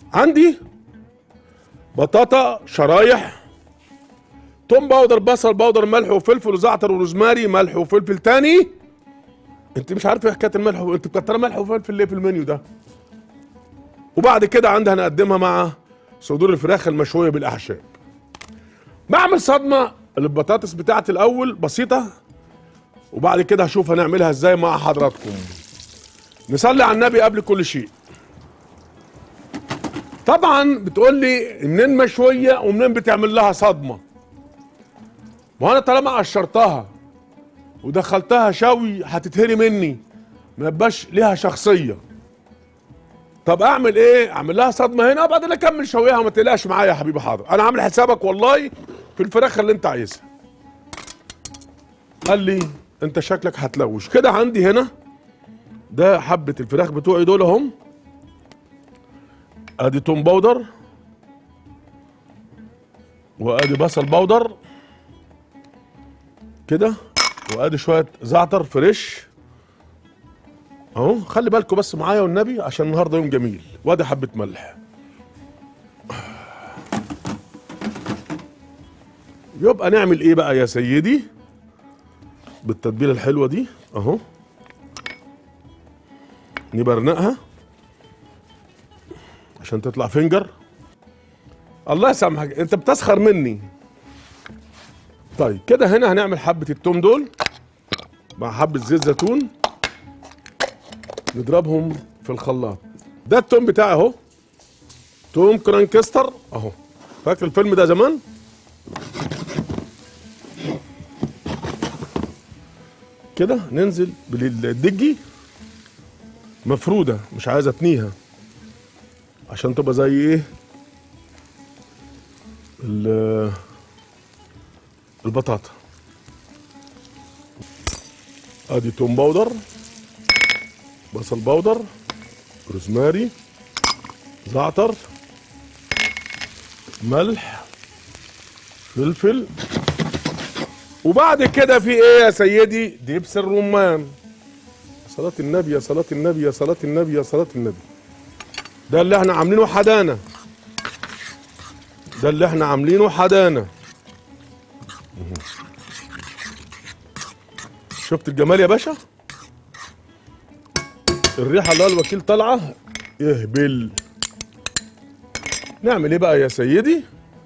عندي بطاطا شرايح توم باودر بصل باودر ملح وفلفل وزعتر وروزماري ملح وفلفل تاني انت مش عارف ايه حكايه الملح و... انت بتكتر ملح وفلفل ليه في المنيو ده وبعد كده عندها هنقدمها مع صدور الفراخ المشويه بالاعشاب بعمل صدمه البطاطس بتاعتي الاول بسيطه وبعد كده هشوف هنعملها ازاي مع حضراتكم نصلي على النبي قبل كل شيء طبعا بتقول لي منين مشويه ومنين بتعمل لها صدمه ما انا طالما قشرتها ودخلتها شوي هتتهري مني ما يبقاش ليها شخصيه طب اعمل ايه اعمل لها صدمه هنا وبعدين اكمل شويها ما تقلقش معايا يا حبيبي حاضر انا عامل حسابك والله في الفراخ اللي انت عايزها قال لي انت شكلك هتلوش كده عندي هنا ده حبه الفراخ بتوعي دول اهم ادي توم باودر وادي بصل باودر كده وادي شويه زعتر فريش اهو خلي بالكم بس معايا والنبي عشان النهارده يوم جميل وادي حبه ملح يبقى نعمل ايه بقى يا سيدي بالتتبيله الحلوه دي اهو نبرنقها عشان تطلع فنجر الله يسامحك انت بتسخر مني طيب كده هنا هنعمل حبه التوم دول مع حبه زيت زيتون نضربهم في الخلاط ده التوم بتاعي اهو توم كرانكستر اهو فاكر الفيلم ده زمان كده ننزل بالدجي مفروده مش عايز اتنيها عشان تبقى زي ايه ال- البطاطا ادي توم باودر بصل باودر روزماري زعتر ملح فلفل وبعد كده في ايه يا سيدي دبس الرمان صلاة النبي يا صلاة النبي يا صلاة النبي يا صلاة النبي ده اللي احنا عاملينه حدانا ده اللي احنا عاملينه حدانا شفت الجمال يا باشا الريحه اللي هو الوكيل طالعه يهبل نعمل ايه بقى يا سيدي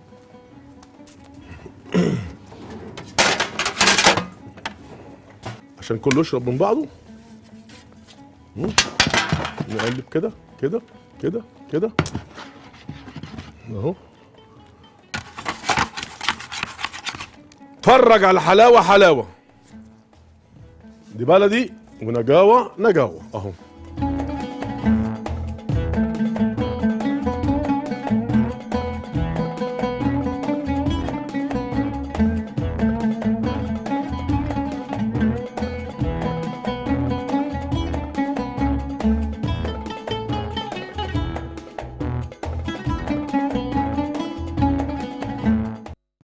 عشان كله يشرب من بعضه مم. نقلب كده كده كده كده اهو اتفرج على حلاوه حلاوه دي بلدي ونجاوه نجاوه اهو